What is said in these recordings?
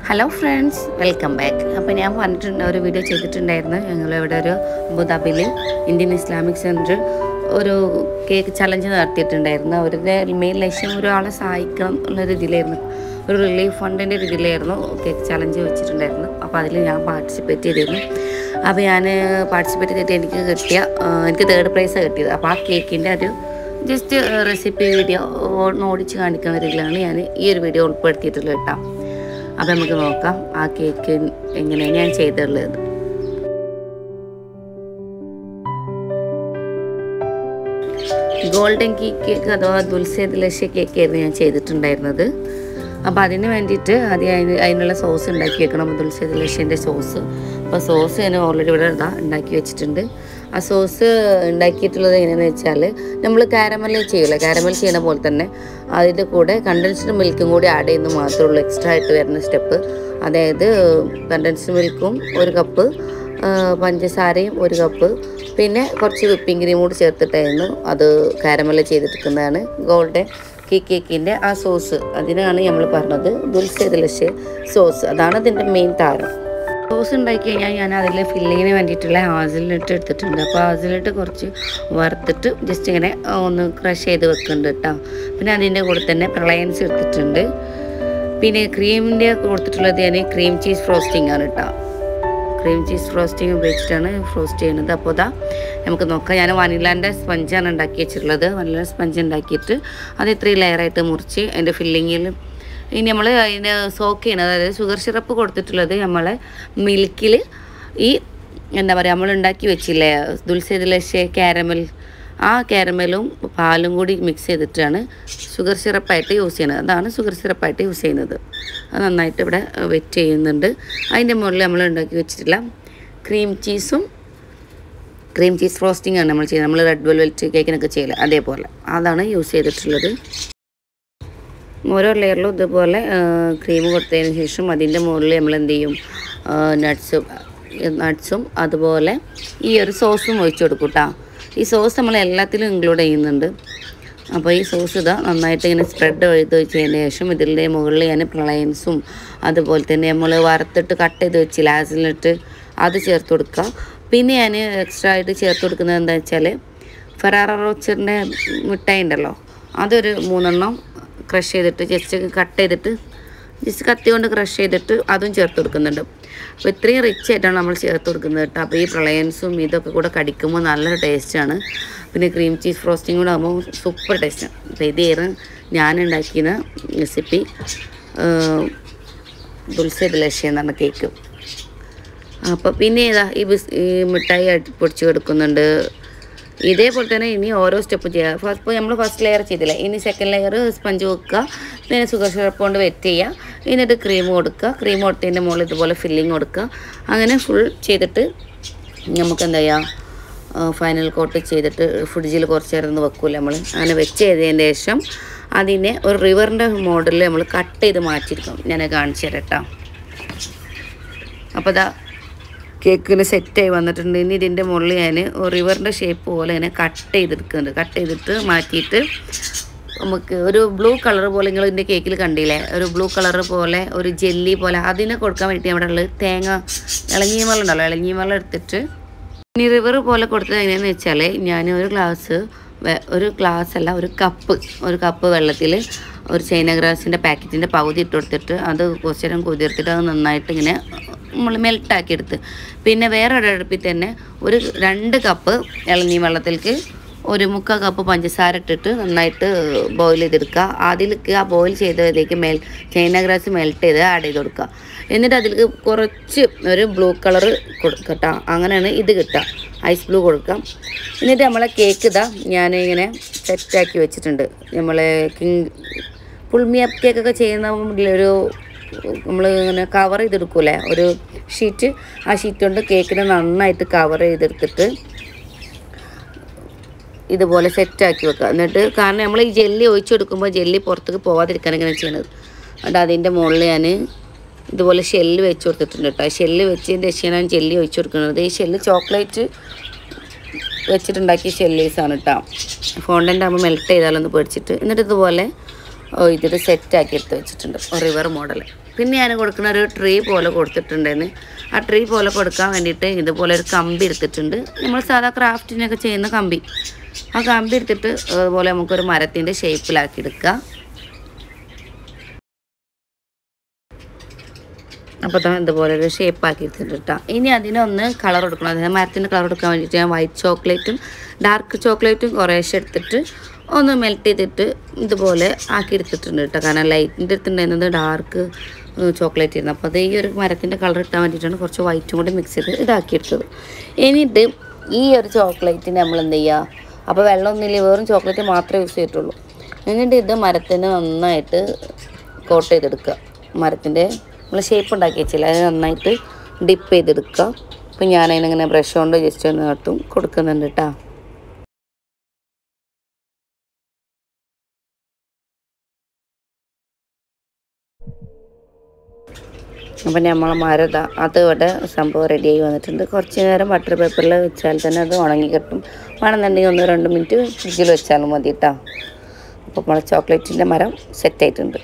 hello friends welcome back അപ്പോൾ ഞാൻ പറഞ്ഞിട്ടുണ്ട് ഒരു വീഡിയോ ചെയ്തിട്ടുണ്ടായിരുന്നു ഞങ്ങളിവിടെ ഒരു അബുദാബിയിൽ ഇന്ത്യൻ ഇസ്ലാമിക് സെൻറ്റർ ഒരു കേക്ക് ചലഞ്ച് നടത്തിയിട്ടുണ്ടായിരുന്നു അവരുടെ മെയിൻ ലക്ഷ്യം ഒരാളെ സഹായിക്കണം എന്നുള്ള രീതിയിലായിരുന്നു ഒരു റിലീഫ് ഫണ്ടിൻ്റെ രീതിയിലായിരുന്നു കേക്ക് ചലഞ്ച് വെച്ചിട്ടുണ്ടായിരുന്നു അപ്പോൾ അതിൽ ഞാൻ പാർട്ടിസിപ്പേറ്റ് ചെയ്തിരുന്നു അപ്പോൾ ഞാൻ പാർട്ടിസിപ്പേറ്റ് ചെയ്തിട്ട് എനിക്ക് കിട്ടിയ ആ, എനിക്ക് തേർഡ് പ്രൈസ് കിട്ടിയത് അപ്പോൾ ആ കേക്കിൻ്റെ ഒരു ജസ്റ്റ് റെസിപ്പി വീഡിയോ ഓടിച്ച് കാണിക്കുന്ന രീതിയിലാണ് ഞാൻ ഈ ഒരു വീഡിയോ ഉൾപ്പെടുത്തിയിട്ടുള്ളത് കേട്ടോ അപ്പം നമുക്ക് നോക്കാം ആ കേക്ക് എങ്ങനെയാണ് ഞാൻ ചെയ്തിട്ടുള്ളത് ഗോൾഡൻ കീ കേക്ക് അഥവാ ദുൽസേദ് ലക്ഷ്യ കേക്കായിരുന്നു ഞാൻ ചെയ്തിട്ടുണ്ടായിരുന്നത് അപ്പോൾ അതിന് വേണ്ടിയിട്ട് ആദ്യം അതിന് അതിനുള്ള സോസ് ഉണ്ടാക്കി വെക്കണം ദുൽസേദ് ലക്ഷ്യൻ്റെ സോസ് അപ്പോൾ സോസ് ഞാൻ ഓൾറെഡി ഇവിടെ ഇതാ ഉണ്ടാക്കി വെച്ചിട്ടുണ്ട് ആ സോസ് ഉണ്ടാക്കിയിട്ടുള്ളത് എങ്ങനെയാണെന്ന് വെച്ചാൽ നമ്മൾ കാരമൽ ചെയ്യില്ല കാരമൽ ചെയ്യുന്ന പോലെ തന്നെ അതിൻ്റെ കൂടെ കണ്ടൻസ്ഡ് മിൽക്കും കൂടി ആഡ് ചെയ്യുന്നത് മാത്രമേ ഉള്ളൂ എക്സ്ട്രാ ആയിട്ട് വരുന്ന സ്റ്റെപ്പ് അതായത് കണ്ടൻസ്ഡ് മിൽക്കും ഒരു കപ്പ് ആ, പഞ്ചസാരയും ഒരു കപ്പ് പിന്നെ കുറച്ച് വിപ്പിംഗ് ക്രീം കൂടി ചേർത്തിട്ടായിരുന്നു അത് കാരമല ചെയ്തിരിക്കുന്നതാണ് ഗോൾഡൻ കീ കേക്കിൻ്റെ ആ സോസ് അതിനാണ് നമ്മൾ പറഞ്ഞത് ദുൽസേദലശ് സോസ് അതാണ് അതിൻ്റെ മെയിൻ താരം സോസ് ഉണ്ടാക്കി കഴിഞ്ഞാൽ ഞാൻ അതിൽ ഫില്ലിങ്ങിന് വേണ്ടിയിട്ടുള്ള ഹാസിലിട്ട് എടുത്തിട്ടുണ്ട് അപ്പോൾ ഹാസിലിട്ട് കുറച്ച് വറുത്തിട്ട് ജസ്റ്റ് ഇങ്ങനെ ഒന്ന് ക്രഷ് ചെയ്ത് വെക്കുന്നുണ്ട് കേട്ടോ പിന്നെ അതിൻ്റെ കൂടെ തന്നെ പ്രളയൻസ് എടുത്തിട്ടുണ്ട് പിന്നെ ക്രീമിൻ്റെ കൊടുത്തിട്ടുള്ളത് ഞാൻ ക്രീം ചീസ് ഫ്രോസ്റ്റിംഗ് ആണ് കേട്ടോ ക്രീം ചീസ് ഫ്രോസ്റ്റിംഗ് ഉപയോഗിച്ചിട്ടാണ് ഫ്രോസ്റ്റ് ചെയ്യുന്നത് അപ്പോൾ ഇതാ നമുക്ക് നോക്കാം ഞാൻ വനിലാൻ്റെ സ്പഞ്ചാണ് ഉണ്ടാക്കി വെച്ചിട്ടുള്ളത് വനില സ്പഞ്ച് ഉണ്ടാക്കിയിട്ട് അത് ഇത്രയും ലെയറായിട്ട് മുറിച്ച് അതിൻ്റെ ഫില്ലിങ്ങിൽ ഇനി നമ്മൾ അതിന് സോക്ക് ചെയ്യണത് അതായത് ഷുഗർ സിറപ്പ് കൊടുത്തിട്ടുള്ളത് നമ്മൾ മിൽക്കിൽ ഈ എന്താ പറയുക നമ്മൾ ഉണ്ടാക്കി വെച്ചില്ലേ ദുൽസേദിലശെ കാരമൽ ആ കാരമലും പാലും കൂടി മിക്സ് ചെയ്തിട്ടാണ് ഷുഗർ സിറപ്പായിട്ട് യൂസ് ചെയ്യുന്നത് അതാണ് ഷുഗർ സിറപ്പായിട്ട് യൂസ് ചെയ്യുന്നത് അത് നന്നായിട്ട് ഇവിടെ വെറ്റ് ചെയ്യുന്നുണ്ട് അതിൻ്റെ മുകളിൽ നമ്മൾ ഉണ്ടാക്കി വെച്ചിട്ടുള്ള ക്രീം ചീസും ക്രീം ചീസ് ഫ്രോസ്റ്റിംഗ് ആണ് നമ്മൾ ചെയ്യുന്നത് നമ്മൾ റെഡ് വെൽവെറ്റ് കേക്കിനൊക്കെ ചെയ്യില്ല അതേപോലെ അതാണ് യൂസ് ചെയ്തിട്ടുള്ളത് ഓരോ ലെയറിലും ഇതുപോലെ ക്രീം കൊടുത്തതിന് ശേഷം അതിൻ്റെ മുകളിൽ നമ്മൾ എന്ത് ചെയ്യും നട്ട്സും നട്ട്സും അതുപോലെ ഈ ഒരു സോസും ഒഴിച്ചു കൊടുക്കും കേട്ടോ ഈ സോസ് നമ്മൾ എല്ലാത്തിലും ഇൻക്ലൂഡ് ചെയ്യുന്നുണ്ട് അപ്പോൾ ഈ സോസ് ഇതാ നന്നായിട്ട് ഇങ്ങനെ സ്പ്രെഡ് ചെയ്ത് വെച്ചതിന് ശേഷം ഇതിൻ്റെ മുകളിൽ ഞാൻ പ്രളയൻസും അതുപോലെ തന്നെ നമ്മൾ വറുത്തിട്ട് കട്ട് ചെയ്ത് വെച്ചില്ല ആസിലിട്ട് അത് ചേർത്ത് കൊടുക്കുക പിന്നെ ഞാൻ എക്സ്ട്രാ ആയിട്ട് ചേർത്ത് കൊടുക്കുന്നത് എന്താ വെച്ചാൽ ഫെറാറ റോച്ചറിൻ്റെ മിഠായി ഉണ്ടല്ലോ അതൊരു മൂന്നെണ്ണം ക്രഷ് ചെയ്തിട്ട് ജസ്റ്റ് കട്ട് ചെയ്തിട്ട് ജസ്റ്റ് കത്തി കൊണ്ട് ക്രഷ് ചെയ്തിട്ട് അതും ചേർത്ത് കൊടുക്കുന്നുണ്ട് അപ്പോൾ ഇത്രയും റിച്ച് ആയിട്ടാണ് നമ്മൾ ചേർത്ത് കൊടുക്കുന്നത് കേട്ടോ അപ്പോൾ ഈ പ്രളയൻസും ഇതൊക്കെ കൂടെ കടിക്കുമ്പോൾ നല്ലൊരു ടേസ്റ്റാണ് പിന്നെ ക്രീം ചീസ് ഫ്രോസ്റ്റിംഗ് കൂടെ ആകുമ്പോൾ സൂപ്പർ ടേസ്റ്റാണ് അപ്പോൾ ഇതായിരുന്നു ഞാൻ ഉണ്ടാക്കിയ റെസിപ്പി ദുൽസേദ് ലക്ഷ്യം എന്ന് പറഞ്ഞ കേക്ക് അപ്പോൾ പിന്നെ ഏതാ ഈ ബിസ് ഈ മിഠായി അടി പൊടിച്ച് കൊടുക്കുന്നുണ്ട് ഇതേപോലെ തന്നെ ഇനി ഓരോ സ്റ്റെപ്പ് ചെയ്യുക ഫസ്റ്റ് നമ്മൾ ഫസ്റ്റ് ലെയർ ചെയ്തില്ല ഇനി സെക്കൻഡ് ലെയർ സ്പഞ്ച് വെക്കുക പിന്നെ ഷുഗർ സിറപ്പ് കൊണ്ട് വെറ്റ് ചെയ്യുക എന്നിട്ട് ക്രീം കൊടുക്കുക ക്രീം കൊടുത്തതിൻ്റെ മുകളിൽ ഇതുപോലെ ഫില്ലിങ് കൊടുക്കുക അങ്ങനെ ഫുൾ ചെയ്തിട്ട് നമുക്ക് എന്താ ചെയ്യുക ഫൈനൽ കോട്ട് ചെയ്തിട്ട് ഫ്രിഡ്ജിൽ കുറച്ച് നേരം ഒന്ന് വെക്കൂല നമ്മൾ അങ്ങനെ വെച്ച് ചെയ്തതിന് ശേഷം അതിനെ ഒരു റിവറിൻ്റെ മോഡലിൽ നമ്മൾ കട്ട് ചെയ്ത് മാറ്റിയിരിക്കും ഞാൻ കാണിച്ചു തരാം കേട്ടോ അപ്പോൾ ഇതാ കേക്കിന് സെറ്റായി വന്നിട്ടുണ്ട് ഇനി ഇതിൻ്റെ മുകളിൽ ഞാൻ റിവറിൻ്റെ ഷേപ്പ് പോലെ ഇങ്ങനെ കട്ട് ചെയ്തെടുക്കുന്നുണ്ട് കട്ട് ചെയ്തിട്ട് മാറ്റിയിട്ട് നമുക്ക് ഒരു ബ്ലൂ കളർ പോലെ നിങ്ങൾ ഇതിൻ്റെ കേക്കിൽ കണ്ടില്ലേ ഒരു ബ്ലൂ കളർ പോലെ ഒരു ജെല്ലി പോലെ അതിനെ കൊടുക്കാൻ വേണ്ടി അവിടെ ഉള്ളത് തേങ്ങ ഇളഞ്ഞീമല ഉണ്ടല്ലോ ഇളഞ്ഞീമല എടുത്തിട്ട് ഇനി റിവർ പോലെ കൊടുത്തത് എങ്ങനെയാണെന്ന് വെച്ചാൽ ഞാൻ ഒരു ഗ്ലാസ് വെ- ഒരു ഗ്ലാസ് അല്ല ഒരു കപ്പ് ഒരു കപ്പ് വെള്ളത്തിൽ ഒരു ചൈന ഗ്രാസിൻ്റെ പാക്കറ്റിൻ്റെ പകുതി ഇട്ട് കൊടുത്തിട്ട് അത് കുറച്ച് നേരം കുതിർത്തിട്ട് അത് നന്നായിട്ട് ഇങ്ങനെ നമ്മൾ മെൽട്ടാക്കി എടുത്ത് പിന്നെ വേറെ ഒരു അടുപ്പിൽ തന്നെ ഒരു രണ്ട് കപ്പ് ഇളനീ വെള്ളത്തിലേക്ക് ഒരു മുക്കാൽ കപ്പ് പഞ്ചസാര ഇട്ടിട്ട് നന്നായിട്ട് ബോയിൽ ചെയ്തെടുക്കുക അതിലേക്ക് ആ ബോയിൽ ചെയ്തതിലേക്ക് മെൽ ചൈന ഗ്രാസ് മെൽറ്റ് ചെയ്ത് ആഡ് ചെയ്ത് കൊടുക്കുക എന്നിട്ട് അതിലേക്ക് കുറച്ച് ഒരു ബ്ലൂ കളർ കൊടുക്കട്ടോ അങ്ങനെയാണ് ഇത് കിട്ടുക ഐസ് ബ്ലൂ കൊടുക്കാം എന്നിട്ട് നമ്മളെ കേക്ക് ഇതാ ഞാൻ ഇങ്ങനെ സെറ്റാക്കി വെച്ചിട്ടുണ്ട് നമ്മളെ കിങ് പുൾമി അപ്പ് കേക്കൊക്കെ ചെയ്യുന്ന ഒരു നമ്മൾ ഇങ്ങനെ കവർ ചെയ്തെടുക്കൂലേ ഒരു ഷീറ്റ് ആ ഷീറ്റ് കൊണ്ട് കേക്കിനെ നന്നായിട്ട് കവർ ചെയ്തെടുത്തിട്ട് ഇതുപോലെ സെറ്റാക്കി വെക്കുക എന്നിട്ട് കാരണം നമ്മൾ ഈ ജെല്ലി ഒഴിച്ചെടുക്കുമ്പോൾ ജെല്ലി പുറത്തേക്ക് പോവാതിരിക്കാൻ ഇങ്ങനെ ചെയ്യണത് എന്നിട്ട് അതിൻ്റെ മുകളിൽ ഞാൻ ഇതുപോലെ ഷെല്ല് വെച്ച് കൊടുത്തിട്ടുണ്ട് കേട്ടോ ആ ഷെല്ല് വെച്ചതിൻ്റെ ശേഷം ഞാൻ ജെല്ലി ഒഴിച്ച് കൊടുക്കുന്നത് ഈ ഷെല്ല് ചോക്ലേറ്റ് വെച്ചിട്ടുണ്ടാക്കിയ ഷെല്ലീസാണ് കേട്ടോ ഫോണ്ടൻ്റ് ആകുമ്പോൾ മെൽറ്റ് ചെയ്താലൊന്ന് പേടിച്ചിട്ട് എന്നിട്ട് ഇതുപോലെ ഓ, ഇതിൽ സെറ്റാക്കി എടുത്ത് വെച്ചിട്ടുണ്ട് റിവർ മോഡൽ പിന്നെ ഞാൻ കൊടുക്കുന്ന ഒരു ട്രീ പോലെ കൊടുത്തിട്ടുണ്ടായിരുന്നു ആ ട്രീ പോലെ കൊടുക്കാൻ വേണ്ടിയിട്ട് ഇതുപോലെ ഒരു കമ്പി എടുത്തിട്ടുണ്ട് നമ്മൾ സാധാ ക്രാഫ്റ്റിനൊക്കെ ചെയ്യുന്ന കമ്പി ആ കമ്പി എടുത്തിട്ട് അതുപോലെ നമുക്കൊരു മരത്തിൻ്റെ ഷേപ്പിലാക്കി എടുക്കുക അപ്പോൾ തന്നെ ഇതുപോലെ ഒരു ഷേപ്പ് ആക്കി എടുത്തിട്ട് കേട്ടോ ഇനി അതിനൊന്ന് കളർ കൊടുക്കണം അതായത് മരത്തിൻ്റെ കളർ കൊടുക്കാൻ വേണ്ടിയിട്ട് ഞാൻ വൈറ്റ് ചോക്ലേറ്റും ഡാർക്ക് ചോക്ലേറ്റും കുറേശ്ശെ എടുത്തിട്ട് ഒന്ന് മെൽറ്റ് ചെയ്തിട്ട് ഇതുപോലെ ആക്കി എടുത്തിട്ടുണ്ട് കേട്ടോ കാരണം ലൈറ്റിൻ്റെ അടുത്തുണ്ടായിരുന്നത് ഡാർക്ക് ചോക്ലേറ്റ് ആയിരുന്നു അപ്പോൾ അത് ഈ ഒരു മരത്തിൻ്റെ കളർ ഇട്ടാൻ വേണ്ടിയിട്ടാണ് കുറച്ച് വൈറ്റും കൂടി മിക്സ് ചെയ്ത് ഇതാക്കിയെടുത്തത് എന്നിട്ട് ഈ ഒരു ചോക്ലേറ്റിന് നമ്മൾ എന്ത് ചെയ്യുക അപ്പോൾ വെള്ളമൊന്നുമില്ല വെറും ചോക്ലേറ്റ് മാത്രമേ യൂസ് ചെയ്തിട്ടുള്ളൂ എന്നിട്ട് ഇത് മരത്തിന് നന്നായിട്ട് കോട്ട് ചെയ്തെടുക്കുക മരത്തിൻ്റെ നമ്മൾ ഷേപ്പ് ഉണ്ടാക്കി വെച്ചില്ല അത് നന്നായിട്ട് ഡിപ്പ് ചെയ്തെടുക്കുക അപ്പം ഞാൻ അതിനിങ്ങനെ ബ്രഷ് കൊണ്ട് ജസ്റ്റ് ഒന്ന് നട്ടും കൊടുക്കുന്നുണ്ട് കേട്ടോ അപ്പം നമ്മൾ മരം ദാ അത് ഇവിടെ സംഭവം റെഡിയായി വന്നിട്ടുണ്ട് കുറച്ച് നേരം ബട്ടർ പേപ്പറിൽ വെച്ചാൽ തന്നെ അത് ഉണങ്ങി കിട്ടും വേണമെന്നുണ്ടെങ്കിൽ ഒന്ന് രണ്ട് മിനിറ്റ് ഫ്രിഡ്ജിൽ വെച്ചാലും മതി കേട്ടോ അപ്പോൾ നമ്മളെ ചോക്ലേറ്റിൻ്റെ മരം സെറ്റായിട്ടുണ്ട്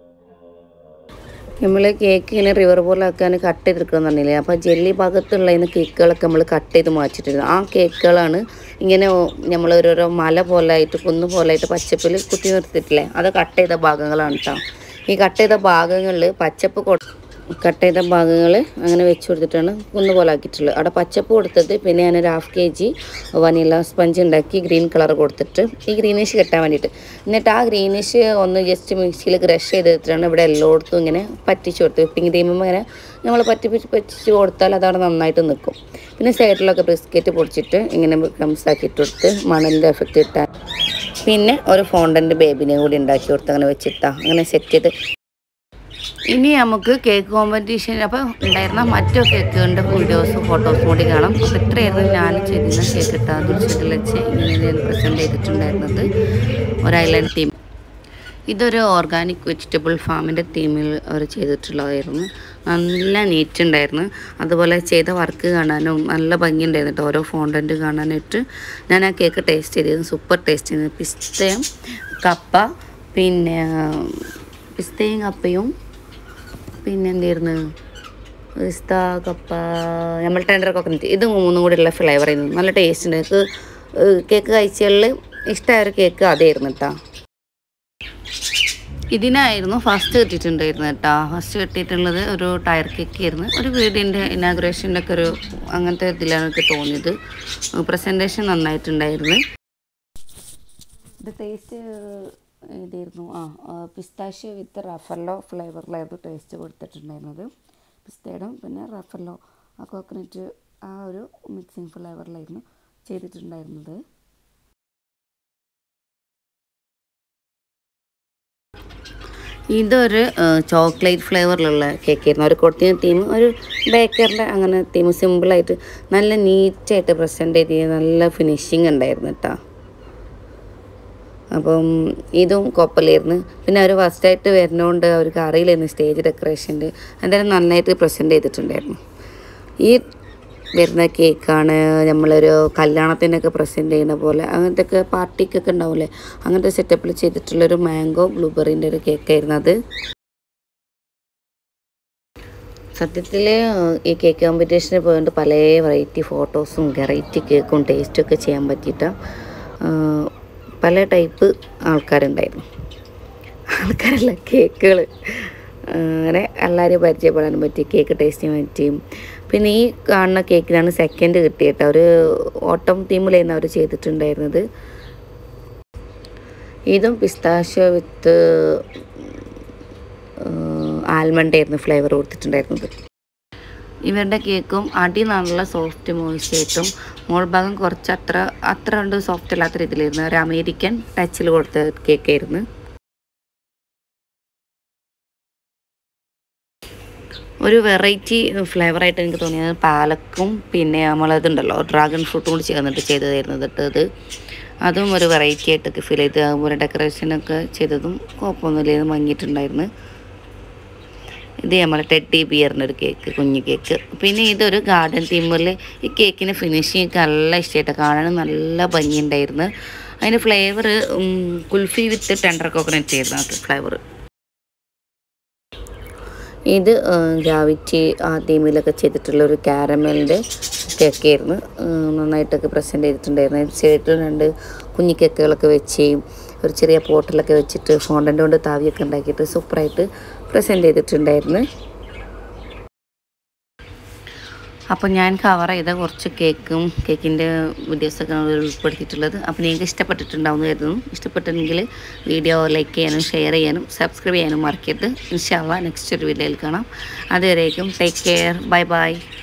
നമ്മൾ കേക്ക് ഇങ്ങനെ റിവർ പോലെ ആക്കാൻ കട്ട് ചെയ്തെടുക്കണമെന്നില്ലേ അപ്പോൾ ജെല്ലി ഭാഗത്തുള്ളതിന് കേക്കുകളൊക്കെ നമ്മൾ കട്ട് ചെയ്ത് മാറ്റിയിട്ടുണ്ട് ആ കേക്കുകളാണ് ഇങ്ങനെ നമ്മൾ ഓരോരോ മല പോലായിട്ട് കുന്നു പോലായിട്ട് പച്ചപ്പിൽ കുത്തി നിർത്തിയിട്ടില്ലേ അത് കട്ട് ചെയ്ത ഭാഗങ്ങളാണ് കേട്ടോ ഈ കട്ട് ചെയ്ത ഭാഗങ്ങളിൽ പച്ചപ്പ് കൊ കട്ട് ചെയ്ത ഭാഗങ്ങൾ അങ്ങനെ വെച്ച് കൊടുത്തിട്ടാണ് കുന്നു പോലെ ആക്കിയിട്ടുള്ളത് അവിടെ പച്ചപ്പ് കൊടുത്തത് പിന്നെ ഞാനൊരു half K G vanilla sponge ഉണ്ടാക്കി ഗ്രീൻ കളർ കൊടുത്തിട്ട് ഈ ഗ്രീനിഷ് കെട്ടാൻ വേണ്ടിയിട്ട് എന്നിട്ട് ആ ഗ്രീനിഷ് ഒന്ന് ജസ്റ്റ് മിക്സിയിൽ ക്രഷ് ചെയ്തിട്ടാണ് ഇവിടെ എല്ലായിടത്തും ഇങ്ങനെ പറ്റിച്ച് കൊടുത്ത് വിപ്പിംഗ് ക്രീമും ഇങ്ങനെ നമ്മൾ പറ്റി പറ്റി പറ്റിച്ച് കൊടുത്താൽ അതവിടെ നന്നായിട്ട് നിൽക്കും പിന്നെ സൈഡിലൊക്കെ ബിസ്ക്കറ്റ് പൊടിച്ചിട്ട് ഇങ്ങനെ ക്രംസ് ആക്കിയിട്ട് കൊടുത്ത് മണലിൻ്റെ എഫക്റ്റ് ഇട്ടാൽ പിന്നെ ഒരു ഫോണ്ടൻ്റ് ബേബിനെ കൂടി ഉണ്ടാക്കി കൊടുത്ത് അങ്ങനെ വെച്ചിട്ടാ അങ്ങനെ സെറ്റ് ചെയ്ത് ഇനി നമുക്ക് കേക്ക് കോമ്പറ്റീഷൻ അപ്പോൾ ഉണ്ടായിരുന്ന മറ്റു കേക്കുകളുടെ വീഡിയോസും ഫോട്ടോസും കൂടി കാണാം അപ്പോൾ ഇത്രയായിരുന്നു ഞാൻ ചെയ്തിരുന്ന കേക്ക് ഇട്ടാ ദുരിച്ചതിൽ വെച്ച് ഇങ്ങനെ ഞാൻ പ്രസൻറ്റ് ചെയ്തിട്ടുണ്ടായിരുന്നത് ഒരു ഐലൻഡ് തീം ഇതൊരു ഓർഗാനിക് വെജിറ്റബിൾ ഫാമിൻ്റെ തീമിൽ അവർ ചെയ്തിട്ടുള്ളതായിരുന്നു നല്ല നീറ്റ് ഉണ്ടായിരുന്നു അതുപോലെ ചെയ്ത വർക്ക് കാണാനും നല്ല ഭംഗിയുണ്ടായിരുന്നു കേട്ടോ ഓരോ ഫോണ്ടൻറ്റ് കാണാനായിട്ട് ഞാൻ ആ കേക്ക് ടേസ്റ്റ് ചെയ്തിരുന്നു സൂപ്പർ ടേസ്റ്റ് ചെയ്തു പിസ്തയും കപ്പ പിന്നെ പിസ്തയും കപ്പയും പിന്നെ എന്തായിരുന്നു പിസ്ത കപ്പ നമ്മൾ ടെൻഡർ കോക്കനറ്റ് ഇത് മൂന്നും കൂടി ഉള്ള ഫ്ലേവർ ആയിരുന്നു നല്ല ടേസ്റ്റ് ഉണ്ട് എനിക്ക് കേക്ക് കഴിച്ചതിൽ ഇഷ്ടമായ ഒരു കേക്ക് അതായിരുന്നു കേട്ടോ ഇതിനായിരുന്നു ഫസ്റ്റ് കിട്ടിയിട്ടുണ്ടായിരുന്നു കേട്ടോ ഫസ്റ്റ് കിട്ടിയിട്ടുള്ളത് ഒരു ടയർ കേക്ക് ആയിരുന്നു ഒരു വീടിൻ്റെ ഇനാഗ്രേഷൻ്റെ ഒക്കെ ഒരു അങ്ങനത്തെ ഇതിലാണ് എനിക്ക് തോന്നിയത് പ്രസൻറ്റേഷൻ നന്നായിട്ടുണ്ടായിരുന്നു ഇത് ടേസ്റ്റ് ഇതായിരുന്നു ആ പിസ്താഷ്യ വിത്ത് റഫല്ലോ ഫ്ലേവറിലായിരുന്നു ടേസ്റ്റ് കൊടുത്തിട്ടുണ്ടായിരുന്നത് പിസ്തയുടെ പിന്നെ റഫല്ലോ ആ കോക്കനറ്റ് ആ ഒരു മിക്സിങ് ഫ്ലേവറിലായിരുന്നു ചെയ്തിട്ടുണ്ടായിരുന്നത് ഇതൊരു ചോക്ലേറ്റ് ഫ്ലേവറിലുള്ള കേക്കായിരുന്നു ഒരു കൊട്ടിയ തീം ഒരു ബേക്കറിൻ്റെ അങ്ങനെ തീം സിമ്പിളായിട്ട് നല്ല നീറ്റായിട്ട് പ്രസൻറ്റ് ചെയ്ത് നല്ല ഫിനിഷിങ് ഉണ്ടായിരുന്നു കേട്ടോ അപ്പം ഇതും കൊപ്പലായിരുന്നു പിന്നെ അവർ ഫസ്റ്റായിട്ട് വരുന്നതുകൊണ്ട് അവർക്ക് അറിയില്ലായിരുന്നു സ്റ്റേജ് ഡെക്കറേഷൻ്റെ എന്തായാലും നന്നായിട്ട് പ്രസൻറ്റ് ചെയ്തിട്ടുണ്ടായിരുന്നു ഈ വരുന്ന കേക്കാണ് നമ്മളൊരു കല്യാണത്തിനൊക്കെ പ്രസൻറ്റ് ചെയ്യുന്ന പോലെ അങ്ങനത്തെ ഒക്കെ പാർട്ടിക്കൊക്കെ ഉണ്ടാവില്ലേ അങ്ങനത്തെ സെറ്റപ്പിൽ ചെയ്തിട്ടുള്ളൊരു മാംഗോ ബ്ലൂബെറിൻ്റെ ഒരു കേക്കായിരുന്നു അത് സത്യത്തിൽ ഈ കേക്ക് കോമ്പറ്റീഷന് പോയിട്ട് പല വെറൈറ്റി ഫോട്ടോസും വെറൈറ്റി കേക്കും ടേസ്റ്റും ഒക്കെ ചെയ്യാൻ പറ്റിയിട്ടാണ് പല ടൈപ്പ് ആൾക്കാരുണ്ടായിരുന്നു ആൾക്കാരല്ല കേക്കുകൾ അങ്ങനെ എല്ലാവരെയും പരിചയപ്പെടാനും പറ്റി കേക്ക് ടേസ്റ്റ് ചെയ്യാൻ പറ്റിയും പിന്നെ ഈ കാണുന്ന കേക്കിനാണ് സെക്കൻഡ് കിട്ടിയിട്ട് ഒരു ഓട്ടം ടീമിലായിരുന്നു അവർ ചെയ്തിട്ടുണ്ടായിരുന്നത് ഇതും പിസ്താഷ്യ വിത്ത് ആൽമണ്ട് ആയിരുന്നു ഫ്ലേവർ കൊടുത്തിട്ടുണ്ടായിരുന്നത് ഇവരുടെ കേക്കും അടി നല്ല സോഫ്റ്റ് മോയിസ്റ്റായിട്ടും മോൾ ഭാഗം കുറച്ച് അത്ര അത്ര കണ്ട് സോഫ്റ്റ് അല്ലാത്ത രീതിയിലായിരുന്നു ഒരു അമേരിക്കൻ ടച്ചിൽ കൊടുത്ത കേക്കായിരുന്നു ഒരു വെറൈറ്റി ഫ്ലേവറായിട്ട് എനിക്ക് തോന്നിയത് പാലക്കും പിന്നെ നമ്മളതുണ്ടല്ലോ ഡ്രാഗൺ ഫ്രൂട്ടും കൂടി ചേർന്നിട്ട് ചെയ്തതായിരുന്നു കേട്ടോ അത് അതും ഒരു വെറൈറ്റി ആയിട്ടൊക്കെ ഫീൽ ചെയ്ത് അതുപോലെ ഡെക്കറേഷനൊക്കെ ചെയ്തതും കുഴപ്പമൊന്നുമില്ലായിരുന്നു ഭംഗിയിട്ടുണ്ടായിരുന്നു ഇത് നമ്മളെ ടെഡി ബിയറിൻ്റെ ഒരു കേക്ക് കുഞ്ഞു കേക്ക് പിന്നെ ഇതൊരു ഗാർഡൻ തീമിൽ ഈ കേക്കിന് ഫിനിഷിങ് ഒക്കെ നല്ല ഇഷ്ടമായിട്ട് കാണാൻ നല്ല ഭംഗിയുണ്ടായിരുന്നു അതിൻ്റെ flavour kulfi with tender coconut ആയിരുന്നു അത് ഫ്ലേവർ ഇത് ഗ്രാവിറ്റി ആ തീമിലൊക്കെ ചെയ്തിട്ടുള്ള ഒരു കാരമലിൻ്റെ കേക്കായിരുന്നു നന്നായിട്ടൊക്കെ പ്രസൻറ്റ് ചെയ്തിട്ടുണ്ടായിരുന്നു സൈഡിൽ രണ്ട് കുഞ്ഞി കേക്കുകളൊക്കെ വെച്ച് ഒരു ചെറിയ പോട്ടിലൊക്കെ വെച്ചിട്ട് ഫോണ്ടൻ്റ് കൊണ്ട് താവിയൊക്കെ ഉണ്ടാക്കിയിട്ട് സൂപ്പറായിട്ട് പ്രസൻറ്റ് ചെയ്തിട്ടുണ്ടായിരുന്നു അപ്പോൾ ഞാൻ കവർ ചെയ്ത കുറച്ച് കേക്കും കേക്കിൻ്റെ വീഡിയോസൊക്കെ ഉൾപ്പെടുത്തിയിട്ടുള്ളത് അപ്പോൾ നിങ്ങൾക്ക് ഇഷ്ടപ്പെട്ടിട്ടുണ്ടാവുമെന്ന് കരുതുന്നു ഇഷ്ടപ്പെട്ടെങ്കിൽ വീഡിയോ ലൈക്ക് ചെയ്യാനും ഷെയർ ചെയ്യാനും സബ്സ്ക്രൈബ് ചെയ്യാനും മറക്കരുത് ഇൻഷാല്ല നെക്സ്റ്റ് ഒരു വീഡിയോയിൽ കാണാം അതുവരേക്കും ടേക്ക് കെയർ ബൈ ബൈ